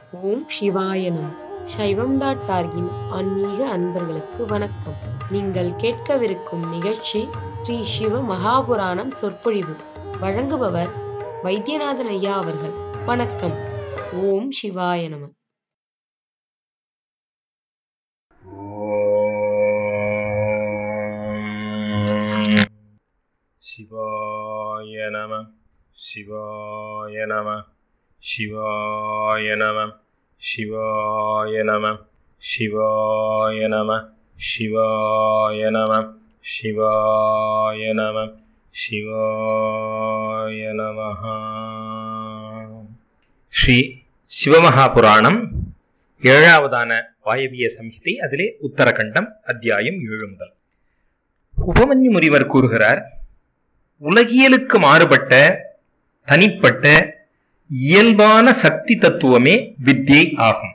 ஓம் சிவாய நம சைவம் டாட் டார்கின் ஆன்மீக அன்பர்களுக்கு வணக்கம் நீங்கள் கேட்கவிருக்கும் நிகழ்ச்சி ஸ்ரீ சிவ மகாபுராணம் சொற்பொழிவு வழங்குபவர் வைத்தியநாதன் ஐயா அவர்கள் வணக்கம் ஓம் சிவாய நம ॐ शिवाय नमः शिवाय नमः शिवाय नमः शिवाय नमः शिवाय नमः शिवाय नमः शिवाय नमः शिवाय नमः ஸ்ரீ சிவமகாபுராணம் ஏழாவதான வாயவிய சம்ஹிதை அதிலே உத்தரகண்டம் அத்தியாயம் ஏழு முதல் உபமன்யு முனிவர் கூறுகிறார் உலகியலுக்கு மாறுபட்ட தனிப்பட்ட இயல்பான சக்தி தத்துவமே வித்யை ஆகும்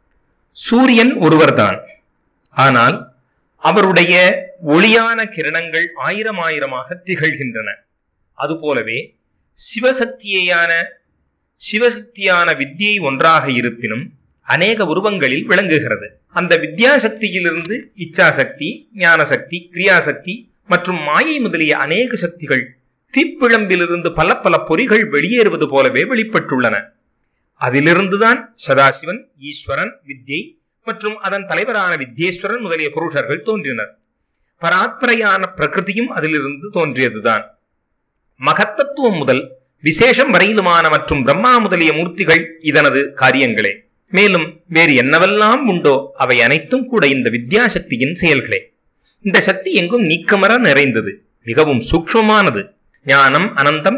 சூரியன் ஒருவர்தான் ஆனால் அவருடைய ஒளியான கிரணங்கள் ஆயிரம் ஆயிரமாக திகழ்கின்றன அதுபோலவே சிவசக்தியையான சிவசக்தியான வித்தியை ஒன்றாக இருப்பினும் அநேக உருவங்களில் விளங்குகிறது அந்த வித்யாசக்தியிலிருந்து இச்சாசக்தி ஞானசக்தி கிரியாசக்தி மற்றும் மாயை முதலிய அநேக சக்திகள் தீப்பிழம்பிலிருந்து பல பல பொறிகள் வெளியேறுவது போலவே வெளிப்பட்டுள்ளன அதிலிருந்துதான் சதாசிவன் ஈஸ்வரன் வித்யை மற்றும் அதன் தலைவரான வித்யேஸ்வரன் முதலிய புருஷர்கள் தோன்றினர் பராத்பரையான பிரகிருதியும் அதிலிருந்து தோன்றியதுதான் மகத்தத்துவம் முதல் விசேஷம் வரையிலுமான மற்றும் பிரம்மா முதலிய மூர்த்திகள் இதனது காரியங்களே மேலும் வேறு என்னவெல்லாம் உண்டோ அவை அனைத்தும் கூட இந்த வித்யாசக்தியின் செயல்களே இந்த சக்தி எங்கும் நீக்கமர நிறைந்தது மிகவும் சூக்ஷ்மமானது ஞானம் அனந்தம்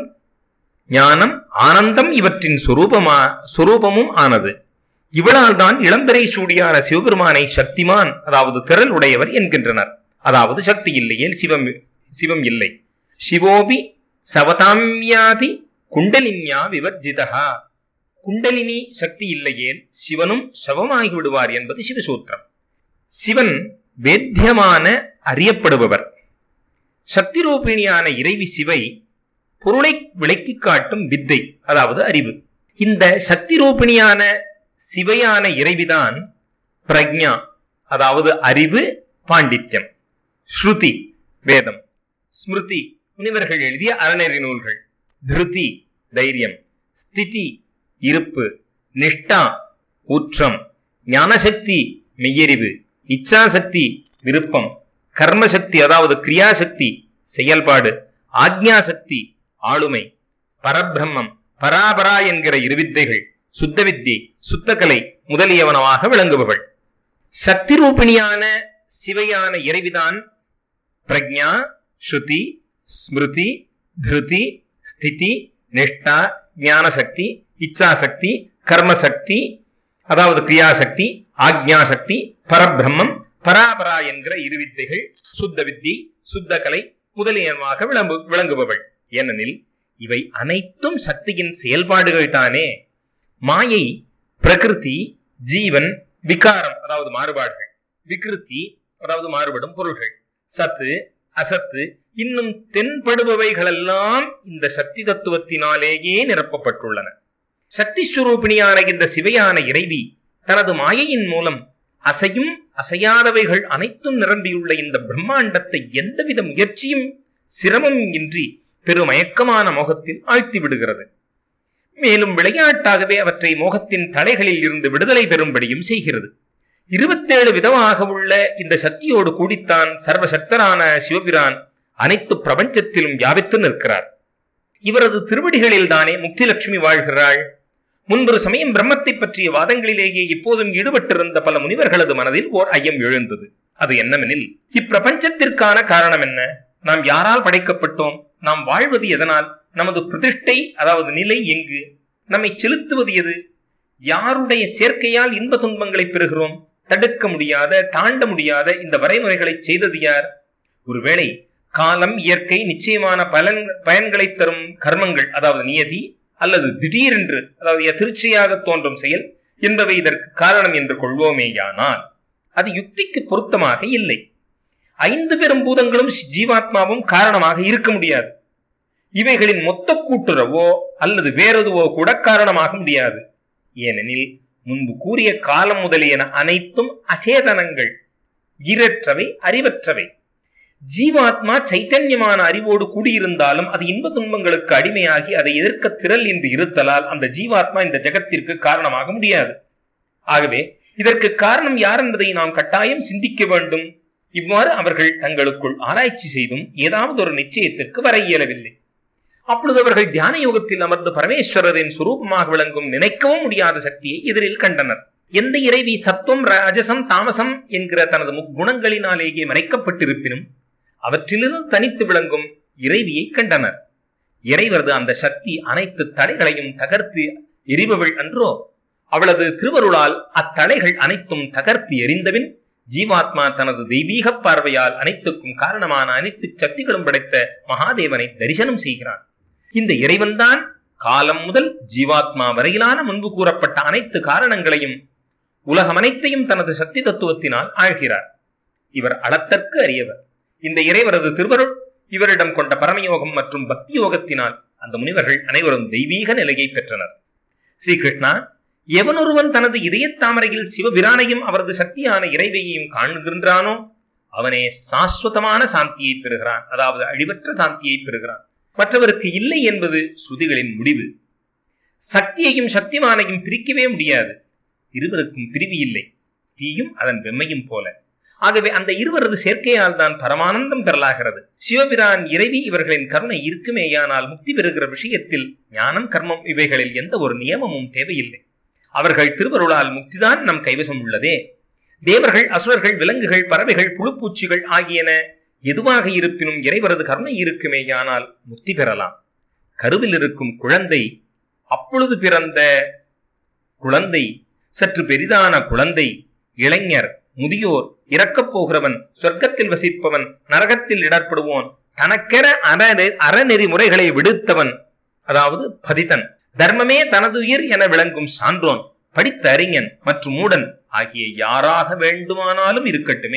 ஞானம் ஆனந்தம் இவற்றின் சுரூபமா சுரூபமும் ஆனது இவளால் தான் இளம்பெறை சூடியான சிவபெருமானை சக்திமான் அதாவது திரள் உடையவர் என்கின்றனர் அதாவது சக்தி இல்லையேல் சிவம் சிவம் இல்லை சிவோபி சவதாமியாதி குண்டலின்யா விவர்ஜிதா குண்டலினி சக்தி இல்லையேல் சிவனும் சவமாகி விடுவார் என்பது சிவசூத்திரம் சிவன் வேத்தியமான அறியப்படுபவர் சக்தி ரூபிணியான இறைவி சிவை பொருளை விளக்கி காட்டும் வித்தை அதாவது அறிவு இந்த சக்தி ரூபிணியான சிவையான இறைவிதான் பிரக்ஞா அதாவது அறிவு பாண்டித்யம் ஸ்ருதி வேதம் ஸ்மிருதி முனிவர்கள் எழுதிய அறநெறி நூல்கள் திருதி தைரியம் ஸ்திதி இருப்பு நிஷ்டா ஊற்றம் ஞானசக்தி மெய்யறிவு இச்சாசக்தி விருப்பம் கர்மசக்தி அதாவது கிரியாசக்தி செயல்பாடு ஆக்ஞாசக்தி ஆளுமை பரபிரம்மம் பராபரா என்கிற இருவித்தைகள் சுத்த வித்தை சுத்தகலை முதலியவனமாக விளங்குபவள் சக்தி ரூபிணியான சிவையான இறைவிதான் பிரக்ஞா ஸ்ருதி ஸ்மிருதி திருதி ஸ்திதி நிஷ்டா ஞானசக்தி இச்சாசக்தி கர்மசக்தி அதாவது கிரியாசக்தி ஆக்ஞாசக்தி பரபிரம்மம் பராபரா என்கிற இருவித்தைகள் சுத்த வித்தி சுத்த கலை முதலியமாக விளம்பு விளங்குபவள் ஏனெனில் இவை அனைத்தும் சக்தியின் செயல்பாடுகள் தானே மாயை பிரகிருதி ஜீவன் விகாரம் அதாவது மாறுபாடுகள் விகிருத்தி அதாவது மாறுபடும் பொருள்கள் சத்து அசத்து இன்னும் தென்படுபவைகளெல்லாம் இந்த சக்தி தத்துவத்தினாலேயே நிரப்பப்பட்டுள்ளன சக்தி ஸ்வரூபிணியான இந்த சிவையான இறைவி தனது மாயையின் மூலம் அசையும் அசையாதவைகள் அனைத்தும் நிரம்பியுள்ள இந்த பிரம்மாண்டத்தை எந்தவித முயற்சியும் சிரமம் இன்றி பெருமயக்கமான மோகத்தில் ஆழ்த்தி விடுகிறது மேலும் விளையாட்டாகவே அவற்றை மோகத்தின் தடைகளில் இருந்து விடுதலை பெறும்படியும் செய்கிறது இருபத்தேழு விதமாக உள்ள இந்த சக்தியோடு கூடித்தான் சர்வசக்தரான சிவபிரான் அனைத்து பிரபஞ்சத்திலும் வியாபித்து நிற்கிறார் இவரது திருவடிகளில் தானே முக்திலட்சுமி வாழ்கிறாள் முன்பொரு சமயம் பிரம்மத்தை பற்றிய வாதங்களிலேயே இப்போதும் ஈடுபட்டிருந்த பல முனிவர்களது மனதில் ஓர் ஐயம் எழுந்தது அது என்னவெனில் இப்பிரபஞ்சத்திற்கான காரணம் என்ன நாம் யாரால் படைக்கப்பட்டோம் நாம் வாழ்வது எதனால் நமது பிரதிஷ்டை அதாவது நிலை எங்கு நம்மை செலுத்துவது எது யாருடைய சேர்க்கையால் இன்ப துன்பங்களை பெறுகிறோம் தடுக்க முடியாத தாண்ட முடியாத இந்த வரைமுறைகளை செய்தது யார் ஒருவேளை காலம் இயற்கை நிச்சயமான பலன் பயன்களை தரும் கர்மங்கள் அதாவது நியதி அல்லது திடீரென்று அதாவது எதிர்ச்சியாக தோன்றும் செயல் என்பவை இதற்கு காரணம் என்று கொள்வோமேயானால் அது யுக்திக்கு பொருத்தமாக இல்லை ஐந்து பெரும் பூதங்களும் ஜீவாத்மாவும் காரணமாக இருக்க முடியாது இவைகளின் மொத்த கூட்டுறவோ அல்லது வேறெதுவோ கூட காரணமாக முடியாது ஏனெனில் முன்பு கூறிய காலம் முதலியன அனைத்தும் அச்சேதனங்கள் ஈரற்றவை அறிவற்றவை ஜீவாத்மா சைத்தன்யமான அறிவோடு கூடியிருந்தாலும் அது இன்ப துன்பங்களுக்கு அடிமையாகி அதை எதிர்க்க திரள் என்று இருத்தலால் அந்த ஜீவாத்மா இந்த ஜெகத்திற்கு காரணமாக முடியாது ஆகவே இதற்கு காரணம் யார் என்பதை நாம் கட்டாயம் சிந்திக்க வேண்டும் இவ்வாறு அவர்கள் தங்களுக்குள் ஆராய்ச்சி செய்தும் ஏதாவது ஒரு நிச்சயத்திற்கு வர இயலவில்லை அப்பொழுது அவர்கள் தியான யோகத்தில் அமர்ந்து பரமேஸ்வரரின் சுரூபமாக விளங்கும் நினைக்கவும் முடியாத சக்தியை எதிரில் கண்டனர் எந்த இறைவி சத்துவம் ராஜசம் தாமசம் என்கிற தனது முக்குணங்களினாலேயே மறைக்கப்பட்டிருப்பினும் அவற்றிலிருந்து தனித்து விளங்கும் இறைவியை கண்டனர் இறைவரது அந்த சக்தி அனைத்து தடைகளையும் தகர்த்து எரிபவள் அன்றோ அவளது திருவருளால் அத்தடைகள் அனைத்தும் தகர்த்து எரிந்தபின் ஜீவாத்மா தனது தெய்வீக பார்வையால் அனைத்துக்கும் காரணமான அனைத்து சக்திகளும் படைத்த மகாதேவனை தரிசனம் செய்கிறான் இந்த இறைவன்தான் காலம் முதல் ஜீவாத்மா வரையிலான முன்பு கூறப்பட்ட அனைத்து காரணங்களையும் உலகம் அனைத்தையும் தனது சக்தி தத்துவத்தினால் ஆழ்கிறார் இவர் அளத்தற்கு அறியவர் இந்த இறைவரது திருவருள் இவரிடம் கொண்ட பரமயோகம் மற்றும் பக்தி யோகத்தினால் அந்த முனிவர்கள் அனைவரும் தெய்வீக நிலையை பெற்றனர் ஸ்ரீகிருஷ்ணா எவனொருவன் தனது இதயத் தாமரையில் சிவபிரானையும் அவரது சக்தியான இறைவையையும் காண்கின்றானோ அவனே சாஸ்வதமான சாந்தியை பெறுகிறான் அதாவது அழிவற்ற சாந்தியை பெறுகிறான் மற்றவருக்கு இல்லை என்பது ஸ்ருதிகளின் முடிவு சக்தியையும் சக்திமானையும் பிரிக்கவே முடியாது இருவருக்கும் பிரிவு இல்லை தீயும் அதன் வெம்மையும் போல ஆகவே அந்த இருவரது சேர்க்கையால் தான் பரமானந்தம் பெறலாகிறது சிவபிரான் இறைவி இவர்களின் கருணை இருக்குமேயானால் முக்தி பெறுகிற விஷயத்தில் ஞானம் கர்மம் இவைகளில் எந்த ஒரு நியமமும் தேவையில்லை அவர்கள் திருவருளால் முக்திதான் நம் கைவசம் உள்ளதே தேவர்கள் அசுரர்கள் விலங்குகள் பறவைகள் புழுப்பூச்சிகள் ஆகியன எதுவாக இருப்பினும் இறைவரது கருணை இருக்குமேயானால் முக்தி பெறலாம் கருவில் இருக்கும் குழந்தை அப்பொழுது பிறந்த குழந்தை சற்று பெரிதான குழந்தை இளைஞர் முதியோர் இறக்கப் போகிறவன் சொர்க்கத்தில் வசிப்பவன் நரகத்தில் இடர்படுவோன் தனக்கென அறநெ அறநெறி முறைகளை விடுத்தவன் அதாவது பதிதன் தர்மமே தனது உயிர் என விளங்கும் சான்றோன் படித்த அறிஞன் மற்றும் மூடன் ஆகிய யாராக வேண்டுமானாலும் இருக்கட்டுமே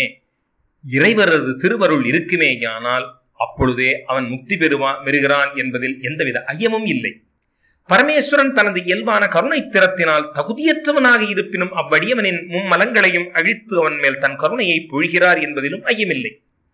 இறைவரது திருவருள் இருக்குமேயானால் அப்பொழுதே அவன் முக்தி பெறுவா பெறுகிறான் என்பதில் எந்தவித ஐயமும் இல்லை பரமேஸ்வரன் தனது இயல்பான கருணை திறத்தினால் தகுதியற்றவனாக இருப்பினும் அவ்வடியவனின் மும்மலங்களையும் அழித்து அவன் மேல் தன் கருணையை பொழிகிறார் என்பதிலும் ஐயமில்லை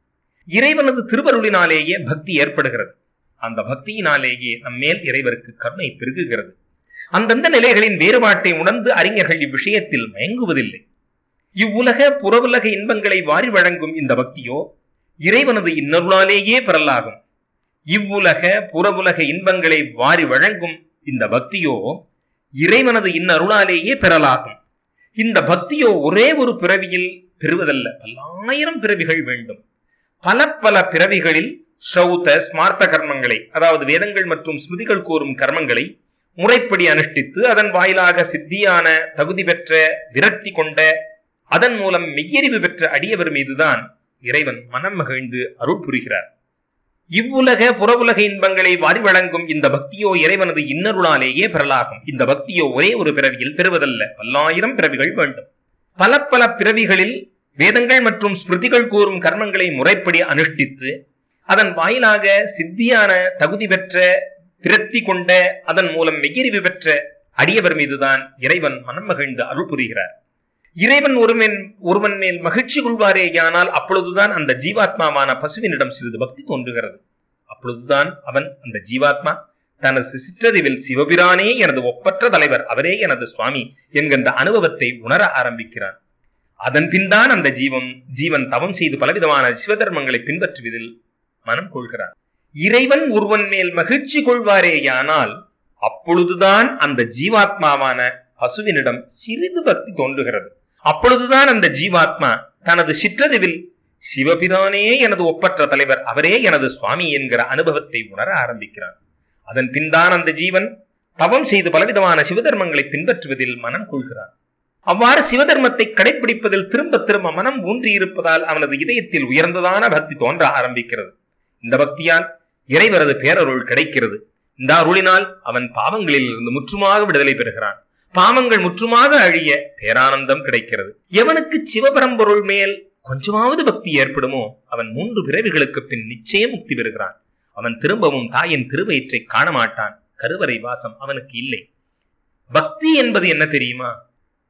இறைவனது திருவருளினாலேயே பக்தி ஏற்படுகிறது அந்த பக்தியினாலேயே நம்மேல் இறைவருக்கு கருணை பெருகுகிறது அந்தந்த நிலைகளின் வேறுபாட்டை உணர்ந்து அறிஞர்கள் இவ்விஷயத்தில் மயங்குவதில்லை இவ்வுலக புறவுலக இன்பங்களை வாரி வழங்கும் இந்த பக்தியோ இறைவனது இன்னருளாலேயே பெறலாகும் இவ்வுலக புறவுலக இன்பங்களை வாரி வழங்கும் இந்த பக்தியோ இறைவனது இன்னருளாலேயே பெறலாகும் இந்த பக்தியோ ஒரே ஒரு பிறவியில் பெறுவதல்ல பல்லாயிரம் பிறவிகள் வேண்டும் பல பல பிறவிகளில் ஸ்ரௌத ஸ்மார்த்த கர்மங்களை அதாவது வேதங்கள் மற்றும் ஸ்மிருதிகள் கூறும் கர்மங்களை முறைப்படி அனுஷ்டித்து அதன் வாயிலாக சித்தியான தகுதி பெற்ற விரக்தி கொண்ட அதன் மூலம் மெய்யறிவு பெற்ற அடியவர் மீதுதான் இறைவன் மனம் மகிழ்ந்து அருள் புரிகிறார் இவ்வுலக புறவுலக இன்பங்களை வாரி வழங்கும் இந்த பக்தியோ இறைவனது இன்னருளாலேயே பெறலாகும் இந்த பக்தியோ ஒரே ஒரு பிறவியில் பெறுவதல்ல பல்லாயிரம் பிறவிகள் வேண்டும் பல பல பிறவிகளில் வேதங்கள் மற்றும் ஸ்மிருதிகள் கூறும் கர்மங்களை முறைப்படி அனுஷ்டித்து அதன் வாயிலாக சித்தியான தகுதி பெற்ற பிரத்தி கொண்ட அதன் மூலம் மெய்யறிவு பெற்ற அடியவர் மீதுதான் இறைவன் மனம் மகிழ்ந்து அருள் புரிகிறார் இறைவன் ஒருவன் ஒருவன் மேல் மகிழ்ச்சி கொள்வாரேயானால் அப்பொழுதுதான் அந்த ஜீவாத்மாவான பசுவினிடம் சிறிது பக்தி தோன்றுகிறது அப்பொழுதுதான் அவன் அந்த ஜீவாத்மா தனது சிற்றறிவில் சிவபிரானே எனது ஒப்பற்ற தலைவர் அவரே எனது சுவாமி என்கின்ற அனுபவத்தை உணர ஆரம்பிக்கிறான் அதன் பின்தான் அந்த ஜீவன் ஜீவன் தவம் செய்து பலவிதமான சிவதர்மங்களை பின்பற்றுவதில் மனம் கொள்கிறான் இறைவன் ஒருவன் மேல் மகிழ்ச்சி கொள்வாரேயானால் அப்பொழுதுதான் அந்த ஜீவாத்மாவான பசுவினிடம் சிறிது பக்தி தோன்றுகிறது அப்பொழுதுதான் அந்த ஜீவாத்மா தனது சிற்றறிவில் சிவபிரானே எனது ஒப்பற்ற தலைவர் அவரே எனது சுவாமி என்கிற அனுபவத்தை உணர ஆரம்பிக்கிறான் அதன் பின்தான் அந்த ஜீவன் தவம் செய்து பலவிதமான சிவதர்மங்களை பின்பற்றுவதில் மனம் கொள்கிறான் அவ்வாறு சிவதர்மத்தை கடைபிடிப்பதில் திரும்ப திரும்ப மனம் ஊன்றியிருப்பதால் அவனது இதயத்தில் உயர்ந்ததான பக்தி தோன்ற ஆரம்பிக்கிறது இந்த பக்தியால் இறைவரது பேரருள் கிடைக்கிறது இந்த அருளினால் அவன் பாவங்களில் இருந்து முற்றுமாக விடுதலை பெறுகிறான் பாவங்கள் முற்றுமாக அழிய பேரானந்தம் கிடைக்கிறது எவனுக்கு சிவபரம்பொருள் மேல் கொஞ்சமாவது பக்தி ஏற்படுமோ அவன் மூன்று பிறவிகளுக்கு பின் நிச்சயம் முக்தி பெறுகிறான் அவன் திரும்பவும் தாயின் திருவயிற்றை காண மாட்டான் கருவறை வாசம் அவனுக்கு இல்லை பக்தி என்பது என்ன தெரியுமா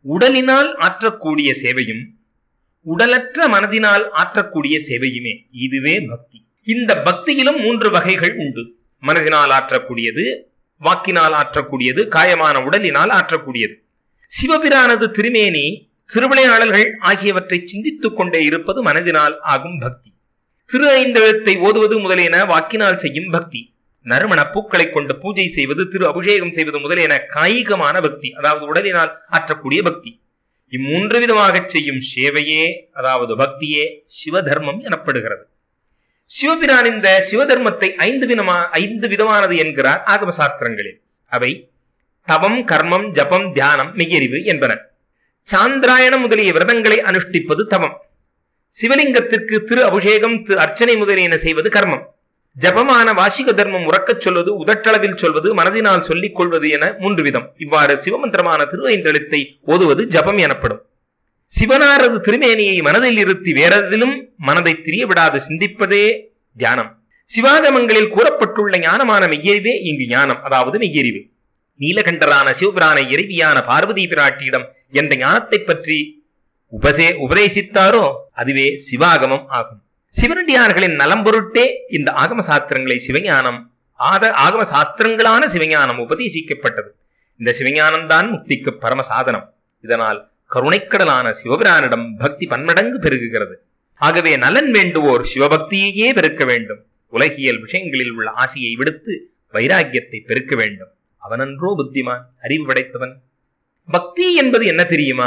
உடலினால் ஆற்றக்கூடிய சேவையும் உடலற்ற மனதினால் ஆற்றக்கூடிய சேவையுமே இதுவே பக்தி இந்த பக்தியிலும் மூன்று வகைகள் உண்டு மனதினால் ஆற்றக்கூடியது வாக்கினால் ஆற்றக்கூடியது காயமான உடலினால் ஆற்றக்கூடியது சிவபிரானது திருமேனி திருவிளையாடல்கள் ஆகியவற்றை சிந்தித்துக் கொண்டே இருப்பது மனதினால் ஆகும் பக்தி திரு ஐந்தெழுத்தை ஓதுவது முதலியன வாக்கினால் செய்யும் பக்தி நறுமண பூக்களை கொண்டு பூஜை செய்வது திரு அபிஷேகம் செய்வது முதலியன காயிகமான பக்தி அதாவது உடலினால் ஆற்றக்கூடிய பக்தி இம்மூன்று விதமாக செய்யும் சேவையே அதாவது பக்தியே சிவதர்மம் எனப்படுகிறது சிவபிரான் இந்த சிவதர்மத்தை ஐந்து விதமா ஐந்து விதமானது என்கிறார் ஆகம சாஸ்திரங்களில் அவை தவம் கர்மம் ஜபம் தியானம் மெய்யறிவு என்பன சாந்திராயணம் முதலிய விரதங்களை அனுஷ்டிப்பது தவம் சிவலிங்கத்திற்கு திரு அபிஷேகம் திரு அர்ச்சனை முதலியன செய்வது கர்மம் ஜபமான வாசிக தர்மம் உறக்கச் சொல்வது உதட்டளவில் சொல்வது மனதினால் சொல்லிக் கொள்வது என மூன்று விதம் இவ்வாறு சிவமந்திரமான திரு ஐந்தெழுத்தை ஓதுவது ஜபம் எனப்படும் சிவனாரது திருமேனியை மனதில் இருத்தி வேறதிலும் மனதை திரிய விடாது சிந்திப்பதே தியானம் சிவாகமங்களில் கூறப்பட்டுள்ள ஞானமான மெய்யறிவே இங்கு ஞானம் அதாவது மெய்யறிவு நீலகண்டரான சிவபிரானை இறைவியான பார்வதி பிராட்டியிடம் என்ற ஞானத்தை பற்றி உபசே உபதேசித்தாரோ அதுவே சிவாகமம் ஆகும் சிவனடியார்களின் நலம் பொருட்டே இந்த ஆகம சாஸ்திரங்களை சிவஞானம் ஆத ஆகம சாஸ்திரங்களான சிவஞானம் உபதேசிக்கப்பட்டது இந்த சிவஞானம் தான் முக்திக்கு பரம சாதனம் இதனால் கருணைக்கடலான சிவபிரானிடம் பக்தி பன்மடங்கு பெருகுகிறது ஆகவே நலன் வேண்டுவோர் சிவபக்தியையே பெருக்க வேண்டும் உலகியல் விஷயங்களில் உள்ள ஆசையை விடுத்து வைராக்கியத்தை பெருக்க வேண்டும் அவனன்றோ புத்திமான் அறிவு படைத்தவன் பக்தி என்பது என்ன தெரியுமா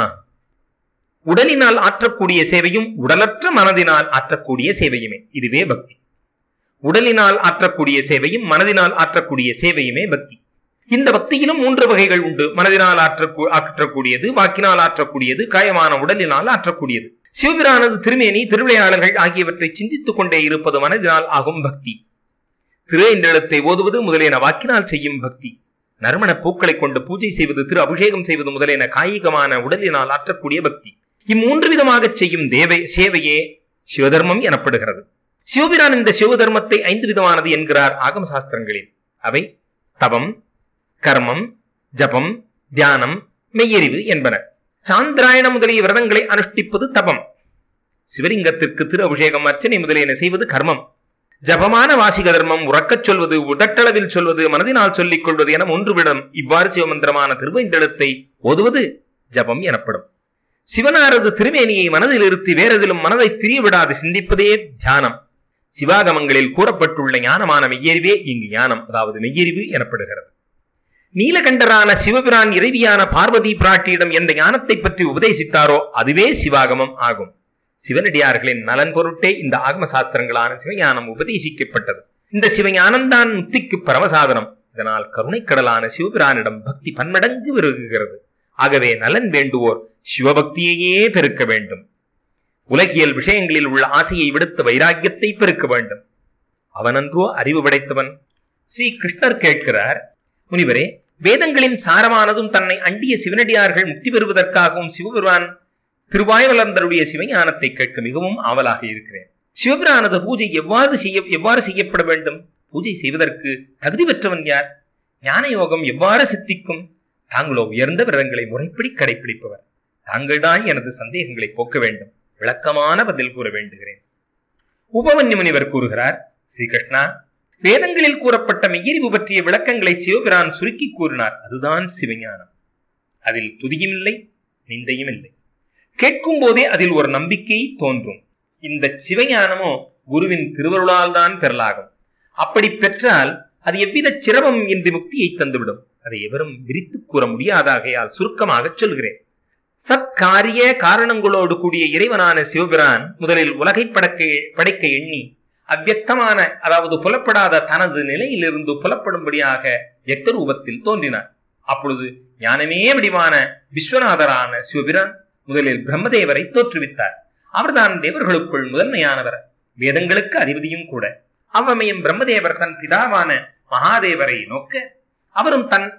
உடலினால் ஆற்றக்கூடிய சேவையும் உடலற்ற மனதினால் ஆற்றக்கூடிய சேவையுமே இதுவே பக்தி உடலினால் ஆற்றக்கூடிய சேவையும் மனதினால் ஆற்றக்கூடிய சேவையுமே பக்தி இந்த பக்தியிலும் மூன்று வகைகள் உண்டு மனதினால் ஆற்ற ஆற்றக்கூடியது வாக்கினால் ஆற்றக்கூடியது காயமான உடலினால் ஆற்றக்கூடியது சிவபிரானது திருமேனி திருவிளையாடல்கள் ஆகியவற்றை சிந்தித்துக் கொண்டே இருப்பது மனதினால் ஆகும் பக்தி திரு என்றெழுத்தை ஓதுவது முதலியன வாக்கினால் செய்யும் பக்தி நறுமண பூக்களை கொண்டு பூஜை செய்வது திரு அபிஷேகம் செய்வது முதலியன காயிகமான உடலினால் ஆற்றக்கூடிய பக்தி இம்மூன்று விதமாக செய்யும் தேவை சேவையே சிவதர்மம் எனப்படுகிறது சிவபிரான் இந்த சிவதர்மத்தை ஐந்து விதமானது என்கிறார் ஆகம சாஸ்திரங்களில் அவை தவம் கர்மம் ஜபம் தியானம் மெய்யறிவு என்பன சாந்திராயண முதலிய விரதங்களை அனுஷ்டிப்பது தபம் சிவலிங்கத்திற்கு திரு அபிஷேகம் அர்ச்சனை முதலியன செய்வது கர்மம் ஜபமான வாசிக தர்மம் உறக்கச் சொல்வது உதட்டளவில் சொல்வது மனதினால் சொல்லிக் கொள்வது என ஒன்று விடம் இவ்வாறு சிவமந்திரமான திருவைந்தெழுத்தை ஓதுவது ஜபம் எனப்படும் சிவனாரது திருமேனியை மனதில் இருத்தி வேறெதிலும் மனதை திரிய விடாது சிந்திப்பதே தியானம் சிவாகமங்களில் கூறப்பட்டுள்ள ஞானமான மெய்யறிவே இங்கு ஞானம் அதாவது மெய்யறிவு எனப்படுகிறது நீலகண்டரான சிவபிரான் இறைவியான பார்வதி பிராட்டியிடம் எந்த ஞானத்தை பற்றி உபதேசித்தாரோ அதுவே சிவாகமம் ஆகும் சிவனடியார்களின் நலன் பொருட்டே இந்த ஆகம சாஸ்திரங்களான சிவஞானம் உபதேசிக்கப்பட்டது இந்த சிவஞானம் தான் முக்திக்கு பரமசாதனம் இதனால் கருணைக்கடலான சிவபிரானிடம் பக்தி பன்மடங்கு விருகுகிறது ஆகவே நலன் வேண்டுவோர் சிவபக்தியையே பெருக்க வேண்டும் உலகியல் விஷயங்களில் உள்ள ஆசையை விடுத்த வைராக்கியத்தை பெருக்க வேண்டும் அவனன்றோ அறிவு படைத்தவன் ஸ்ரீ கிருஷ்ணர் கேட்கிறார் முனிவரே வேதங்களின் சாரமானதும் தன்னை அண்டிய சிவனடியார்கள் முக்தி பெறுவதற்காகவும் சிவபெருமான் திருவாயுவலந்தருடைய சிவஞானத்தை கேட்க மிகவும் ஆவலாக இருக்கிறேன் சிவபிரானது பூஜை எவ்வாறு செய்ய எவ்வாறு செய்யப்பட வேண்டும் பூஜை செய்வதற்கு தகுதி பெற்றவன் யார் ஞான யோகம் எவ்வாறு சித்திக்கும் தாங்களோ உயர்ந்த விரதங்களை முறைப்படி கடைபிடிப்பவர் தாங்கள்தான் எனது சந்தேகங்களை போக்க வேண்டும் விளக்கமான பதில் கூற வேண்டுகிறேன் உபமன்யு முனிவர் கூறுகிறார் ஸ்ரீகிருஷ்ணா வேதங்களில் கூறப்பட்ட மெய்யறிவு பற்றிய விளக்கங்களை சிவபிரான் சுருக்கி கூறினார் அதுதான் சிவஞானம் அதில் துதியும் இல்லை நிந்தையும் இல்லை கேட்கும் போதே அதில் ஒரு நம்பிக்கை தோன்றும் இந்த சிவஞானமோ குருவின் திருவருளால் தான் பெறலாகும் அப்படி பெற்றால் அது எவ்வித சிரமம் இன்றி முக்தியை தந்துவிடும் அதை எவரும் விரித்து கூற முடியாதாகையால் சுருக்கமாக சொல்கிறேன் சத்காரிய காரணங்களோடு கூடிய இறைவனான சிவபிரான் முதலில் உலகை படைக்க படைக்க எண்ணி அவ்வக்தமான அதாவது புலப்படாத தனது நிலையிலிருந்து புலப்படும்படியாக எக்க ரூபத்தில் தோன்றினார் அப்பொழுது ஞானமே வடிவான விஸ்வநாதரான சிவபிரான் முதலில் பிரம்மதேவரை தோற்றுவித்தார் அவர்தான் தேவர்களுக்குள் முதன்மையானவர் வேதங்களுக்கு அதிபதியும் கூட அவ்வமயம் பிரம்மதேவர் தன் பிதாவான மகாதேவரை நோக்க அவரும் தன்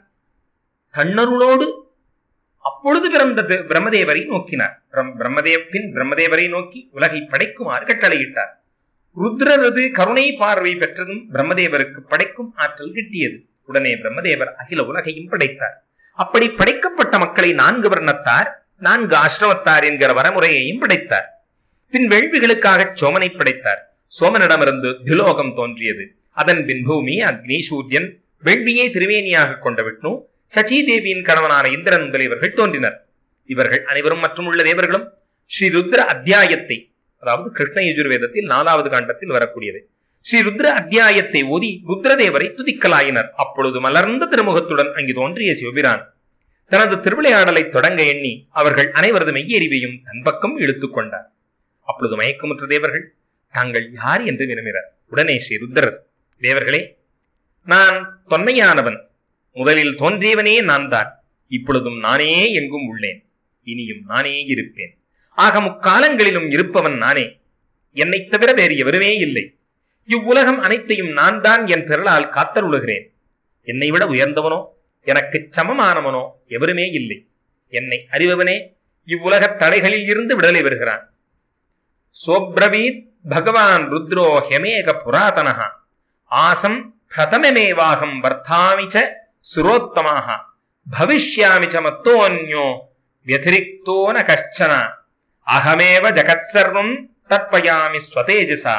கண்ணருளோடு அப்பொழுது பிறந்த தி- பிரம்மதேவரை நோக்கினார் பிரம்- பிரம்மதேவ பின் பிரம்மதேவரை நோக்கி உலகை படைக்குமாறு கட்டளையிட்டார் ருத்ரரது கருணை பார்வை பெற்றதும் பிரம்மதேவருக்கு படைக்கும் ஆற்றல் கிட்டியது உடனே பிரம்மதேவர் அகில உலகையும் படைத்தார் அப்படி படைக்கப்பட்ட மக்களை நான்கு வர்ணத்தார் நான்கு ஆசிரமத்தார் என்கிற வரமுறையையும் படைத்தார் பின் வேள்விகளுக்காக சோமனை படைத்தார் சோமனிடமிருந்து திலோகம் தோன்றியது அதன் பின் பூமி அக்னி சூரியன் வேள்வியை திருவேணியாக கொண்ட விஷ்ணு சச்சிதேவியின் கணவனான இந்திரன் முதலியவர்கள் தோன்றினர் இவர்கள் அனைவரும் மற்றும் உள்ள தேவர்களும் ஸ்ரீ ருத்ர அத்தியாயத்தை அதாவது கிருஷ்ண யஜுர்வேதத்தில் நாலாவது காண்டத்தில் வரக்கூடியது ஸ்ரீ ருத்ர அத்தியாயத்தை ஓதி ருத்ரதேவரை துதிக்கலாயினர் அப்பொழுது மலர்ந்த திருமுகத்துடன் அங்கு தோன்றிய சிவபிரான் தனது திருவிளையாடலை தொடங்க எண்ணி அவர்கள் அனைவரது மெய்யறிவையும் தன் பக்கம் இழுத்துக் கொண்டார் அப்பொழுது மயக்கமுற்ற தேவர்கள் தாங்கள் யார் என்று வினவினர் உடனே ஸ்ரீ ருத்ரர் தேவர்களே நான் தொன்மையானவன் முதலில் தோன்றியவனே நான் தான் இப்பொழுதும் நானே எங்கும் உள்ளேன் இனியும் நானே இருப்பேன் ஆக முக்காலங்களிலும் இருப்பவன் நானே என்னைத் தவிர வேறு எவருமே இல்லை இவ்வுலகம் அனைத்தையும் நான் தான் என் திரளால் காத்தருளுகிறேன் என்னை விட உயர்ந்தவனோ எனக்கு சமமானவனோ எவருமே இல்லை என்னை அறிபவனே இவ்வுலகத் தடைகளில் இருந்து விடுதலை பெறுகிறான் சோப்ரவீத் பகவான் ருத்ரோ ஹெமேக புராதனः ஆசம் பிரதமமேவாகம் வர்த்தாமி ச சுரோத்தமாக பவிஷ்யாமி ச மத்தோன்யோ व्यतिरिक्तो न कश्चन அகமேவ ஜகத் சர்வம் தற்பயாமி ஸ்வதேஜசா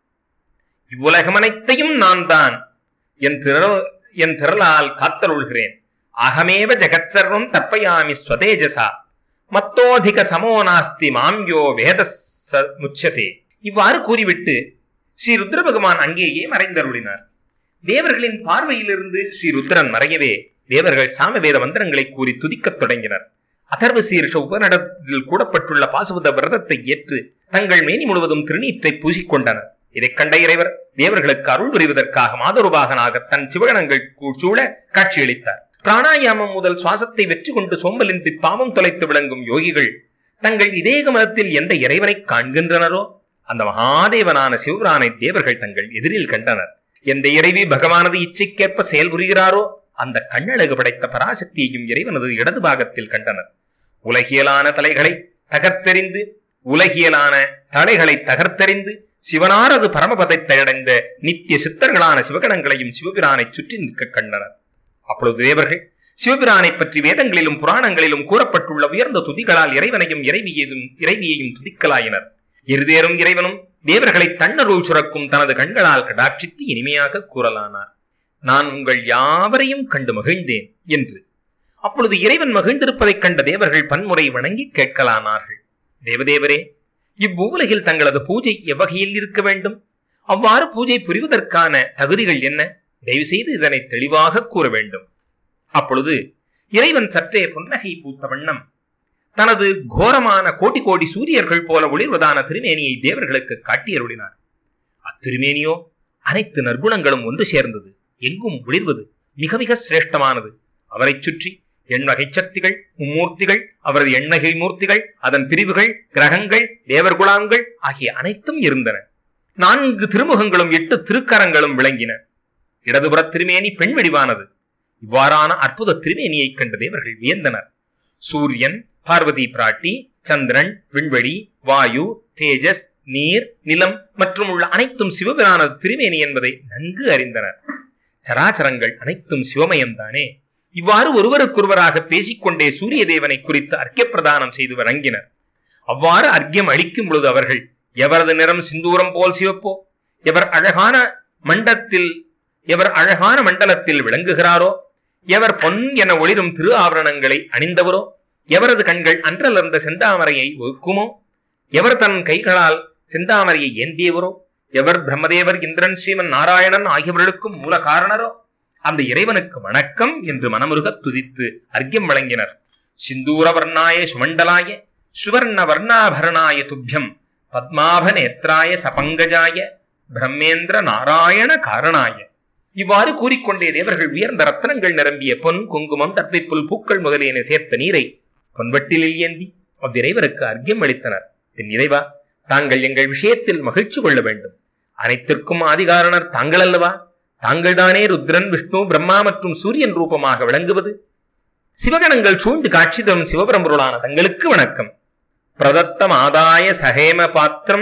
இவ்வுலகம் அனைத்தையும் நான் தான் என் திரள் என் திரளால் காத்தருள்கிறேன் அகமேவ ஜகத் சர்வம் தற்பயாமி ஸ்வதேஜசா மத்தோதிக சமோ நாஸ்தி மாம்யோ வேத முச்சதே இவ்வாறு கூறிவிட்டு ஸ்ரீ ருத்ர பகவான் அங்கேயே மறைந்தருளினார் தேவர்களின் பார்வையிலிருந்து ஸ்ரீ ருத்ரன் மறையவே தேவர்கள் சாமவேத மந்திரங்களை கூறி துதிக்கத் தொடங்கினர் அதர்வ சீர்ஷ உபநடத்தில் கூடப்பட்டுள்ள பாசுபத விரதத்தை ஏற்று தங்கள் மேனி முழுவதும் திருநீற்றை பூசிக்கொண்டனர் இதைக் கண்ட இறைவர் தேவர்களுக்கு அருள் புரிவதற்காக மாதருபாகனாக தன் சிவகணங்கள் சூழ காட்சியளித்தார் பிராணாயாமம் முதல் சுவாசத்தை வெற்றி கொண்டு சோம்பலின்றி பாவம் தொலைத்து விளங்கும் யோகிகள் தங்கள் இதே கமலத்தில் எந்த இறைவனை காண்கின்றனரோ அந்த மகாதேவனான சிவபிரானை தேவர்கள் தங்கள் எதிரில் கண்டனர் எந்த இறைவி பகவானது இச்சைக்கேற்ப செயல்புரிகிறாரோ அந்த கண்ணழகு படைத்த பராசக்தியையும் இறைவனது இடது பாகத்தில் கண்டனர் உலகியலான தலைகளை தகர்த்தெறிந்து உலகியலான தலைகளை தகர்த்தெறிந்து சிவனாரது பரமபதத்தை அடைந்த நித்திய சித்தர்களான சிவகணங்களையும் சிவபிரானை சுற்றி நிற்க கண்டனர் அப்பொழுது தேவர்கள் சிவபிரானை பற்றி வேதங்களிலும் புராணங்களிலும் கூறப்பட்டுள்ள உயர்ந்த துதிகளால் இறைவனையும் இறைவியையும் இறைவியையும் துதிக்கலாயினர் இருதேரும் இறைவனும் தேவர்களை தன்னருள் சுரக்கும் தனது கண்களால் கடாட்சித்து இனிமையாக கூறலானார் நான் உங்கள் யாவரையும் கண்டு மகிழ்ந்தேன் என்று அப்பொழுது இறைவன் மகிழ்ந்திருப்பதைக் கண்ட தேவர்கள் பன்முறை வணங்கி கேட்கலானார்கள் தேவதேவரே இவ்வுலகில் தங்களது பூஜை எவ்வகையில் இருக்க வேண்டும் அவ்வாறு பூஜை புரிவதற்கான தகுதிகள் என்ன தயவு செய்து இதனை தெளிவாக கூற வேண்டும் அப்பொழுது இறைவன் சற்றே புன்னகை பூத்த வண்ணம் தனது கோரமான கோடி கோடி சூரியர்கள் போல ஒளிர்வதான திருமேனியை தேவர்களுக்கு காட்டியருளினார் அத்திருமேனியோ அனைத்து நற்குணங்களும் ஒன்று சேர்ந்தது எங்கும் ஒளிர்வது மிக மிக சிரேஷ்டமானது அவரைச் சுற்றி எண்வகை சக்திகள் மும்மூர்த்திகள் அவரது எண்ணகை மூர்த்திகள் அதன் பிரிவுகள் கிரகங்கள் தேவர்குலாங்கள் ஆகிய அனைத்தும் இருந்தன நான்கு திருமுகங்களும் எட்டு திருக்கரங்களும் விளங்கின இடதுபுற திருமேனி பெண் வடிவானது இவ்வாறான அற்புத திருமேனியைக் கண்ட தேவர்கள் வியந்தனர் சூரியன் பார்வதி பிராட்டி சந்திரன் விண்வெளி வாயு தேஜஸ் நீர் நிலம் மற்றும் உள்ள அனைத்தும் சிவபிரானது திருமேனி என்பதை நன்கு அறிந்தனர் சராச்சரங்கள் அனைத்தும் சிவமயம்தானே இவ்வாறு ஒருவருக்கொருவராக பேசிக்கொண்டே சூரிய தேவனை குறித்து அர்க்கிய பிரதானம் செய்து வணங்கினர் அவ்வாறு அர்க்கியம் அளிக்கும் பொழுது அவர்கள் எவரது நிறம் சிந்தூரம் போல் சிவப்போ எவர் அழகான மண்டத்தில் எவர் அழகான மண்டலத்தில் விளங்குகிறாரோ எவர் பொன் என ஒளிரும் திரு ஆபரணங்களை அணிந்தவரோ எவரது கண்கள் அன்றலர்ந்த செந்தாமரையை ஒக்குமோ எவர் தன் கைகளால் செந்தாமரையை ஏந்தியவரோ எவர் பிரம்மதேவர் இந்திரன் ஸ்ரீமன் நாராயணன் ஆகியவர்களுக்கும் மூல காரணரோ அந்த இறைவனுக்கு வணக்கம் என்று மனமுருக துதித்து அர்க்கியம் வழங்கினர் சிந்தூர வர்ணாய சுமண்டலாய சுவர்ண வர்ணாபரணாய துப்பியம் பத்மாப நேத்ராய சபங்கஜாய பிரம்மேந்திர நாராயண காரணாய இவ்வாறு கூறிக்கொண்டே தேவர்கள் உயர்ந்த ரத்தனங்கள் நிரம்பிய பொன் குங்குமம் தற்பிப்புல் பூக்கள் முதலியன சேர்த்த நீரை பொன்வட்டிலில் ஏந்தி அவ்விறைவருக்கு அர்க்கியம் அளித்தனர் பின் இறைவா தாங்கள் எங்கள் விஷயத்தில் மகிழ்ச்சி கொள்ள வேண்டும் அனைத்திற்கும் ஆதிகாரணர் தாங்கள் அல்லவா தாங்கள்தானே ருத்ரன் விஷ்ணு பிரம்மா மற்றும் சூரியன் ரூபமாக விளங்குவது சிவகணங்கள் சூழ்ந்து காட்சி தரும் சிவபரம்பொருளான தங்களுக்கு வணக்கம் பிரதத்தம் ஆதாய சகேம பாத்திரம்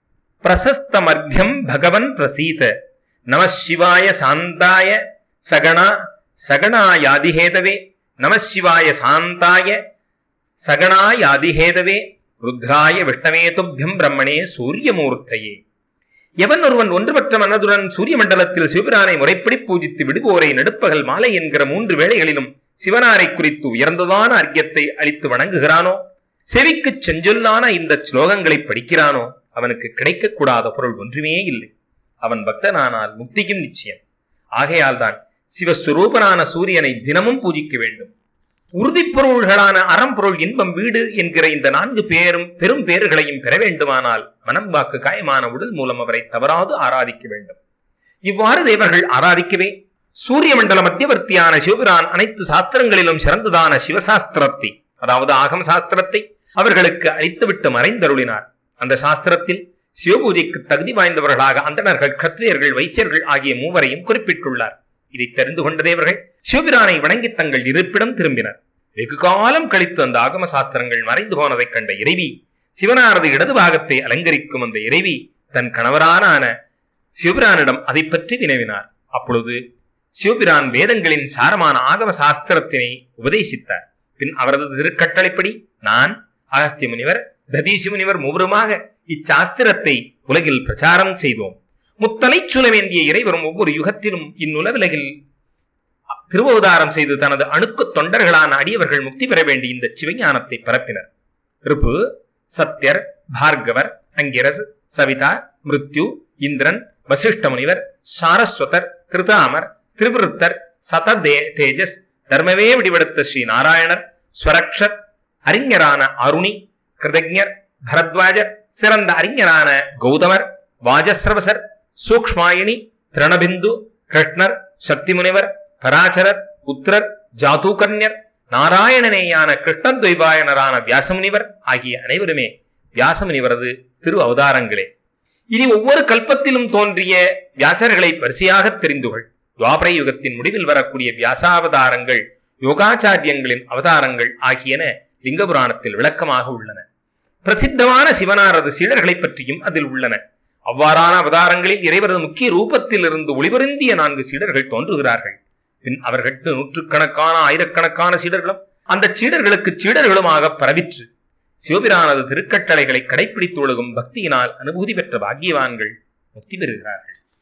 பிரசஸ்தமர்க்கம் பகவன் பிரசீத நம சிவாய சாந்தாய சகணா சகணாயாதிஹேதவே நம சிவாய சாந்தாய சகனாய அதிஹேதவே ருத்ராய விஷ்ணவே துப்பியம் பிரம்மணே சூரியமூர்த்தையே எவன் ஒருவன் ஒன்றுபட்ட மனதுடன் சூரிய மண்டலத்தில் சிவபிரானை முறைப்படி பூஜித்து விடுவோரை நடுப்பகல் மாலை என்கிற மூன்று வேளைகளிலும் சிவனாரை குறித்து உயர்ந்ததான அர்க்கியத்தை அளித்து வணங்குகிறானோ செவிக்குச் செஞ்சொல்லான இந்த ஸ்லோகங்களை படிக்கிறானோ அவனுக்கு கிடைக்கக்கூடாத பொருள் ஒன்றுமே இல்லை அவன் பக்தனானால் முக்தியும் நிச்சயம் ஆகையால் தான் சிவஸ்வரூபனான சூரியனை தினமும் பூஜிக்க வேண்டும் உறுதிப் பொருள்களான அறம்பொருள் இன்பம் வீடு என்கிற இந்த நான்கு பேரும் பெரும் பேறுகளையும் பெற வேண்டுமானால் மனம் வாக்கு காயமான உடல் மூலம் அவரை தவறாது ஆராதிக்க வேண்டும் இவ்வாறு தேவர்கள் ஆராதிக்கவே சூரிய மண்டல மத்தியவர்த்தியான சிவபிரான் அனைத்து சாஸ்திரங்களிலும் சிறந்ததான சிவசாஸ்திரத்தை அதாவது ஆகம சாஸ்திரத்தை அவர்களுக்கு அளித்துவிட்டு மறைந்தருளினார் அந்த சாஸ்திரத்தில் சிவபூஜைக்கு தகுதி வாய்ந்தவர்களாக அந்தணர்கள் கத்திரியர்கள் வைச்சியர்கள் ஆகிய மூவரையும் குறிப்பிட்டுள்ளார் இதை தெரிந்து கொண்ட தேவர்கள் சிவபிரானை வணங்கி தங்கள் இருப்பிடம் திரும்பினர் வெகு காலம் கழித்து அந்த ஆகம சாஸ்திரங்கள் மறைந்து போனதைக் கண்ட இறைவி சிவனாரது இடது பாகத்தை அலங்கரிக்கும் அந்த இறைவி தன் கணவரான சிவபிரானிடம் அதை பற்றி வினவினார் அப்பொழுது சிவபிரான் வேதங்களின் சாரமான ஆகம சாஸ்திரத்தினை உபதேசித்தார் பின் அவரது திருக்கட்டளைப்படி நான் அகஸ்திய முனிவர் ததீசி முனிவர் மூவருமாக இச்சாஸ்திரத்தை உலகில் பிரச்சாரம் செய்தோம் முத்தலை சுல வேண்டிய இறைவரும் ஒவ்வொரு யுகத்திலும் இந்நுலவிலகில் திருவவதாரம் செய்து தனது அணுக்கு தொண்டர்களான அடியவர்கள் முக்தி பெற வேண்டிய இந்த சிவஞானத்தை பரப்பினர் ரிப்பு சத்யர் பார்கவர் அங்கிரஸ் சவிதா மிருத்யு இந்திரன் வசிஷ்ட முனிவர் சாரஸ்வதர் கிருதாமர் திரிபுருத்தர் சததே தேஜஸ் தர்மவே விடிவெடுத்த ஸ்ரீ நாராயணர் ஸ்வரக்ஷர் அறிஞரான அருணி கிருதஜர் பரத்வாஜர் சிறந்த அறிஞரான கௌதமர் வாஜஸ்ரவசர் சூக்ஷ்மாயினி திரணபிந்து கிருஷ்ணர் சக்தி முனிவர் பராசரர் உத்திரர் ஜாதூகன்யர் நாராயணனேயான கிருஷ்ணர் துவைபாயனரான வியாசமுனிவர் ஆகிய அனைவருமே வியாசமுனிவரது திரு அவதாரங்களே இனி ஒவ்வொரு கல்பத்திலும் தோன்றிய வியாசர்களை வரிசையாக தெரிந்துகள் துவாபர யுகத்தின் முடிவில் வரக்கூடிய வியாசாவதாரங்கள் யோகாச்சாரியங்களின் அவதாரங்கள் ஆகியன லிங்க புராணத்தில் விளக்கமாக உள்ளன பிரசித்தமான சிவனாரது சீடர்களை பற்றியும் அதில் உள்ளன அவ்வாறான அவதாரங்களில் இறைவரது முக்கிய ரூபத்தில் இருந்து ஒளிபருந்திய நான்கு சீடர்கள் தோன்றுகிறார்கள் பின் அவர்களுக்கு நூற்றுக்கணக்கான ஆயிரக்கணக்கான சீடர்களும் அந்த சீடர்களுக்கு சீடர்களுமாக பரவிற்று சிவபிரானது திருக்கட்டளைகளை கடைபிடித்து ஒழுகும் பக்தியினால் அனுபூதி பெற்ற பாக்கியவான்கள் முக்தி பெறுகிறார்கள்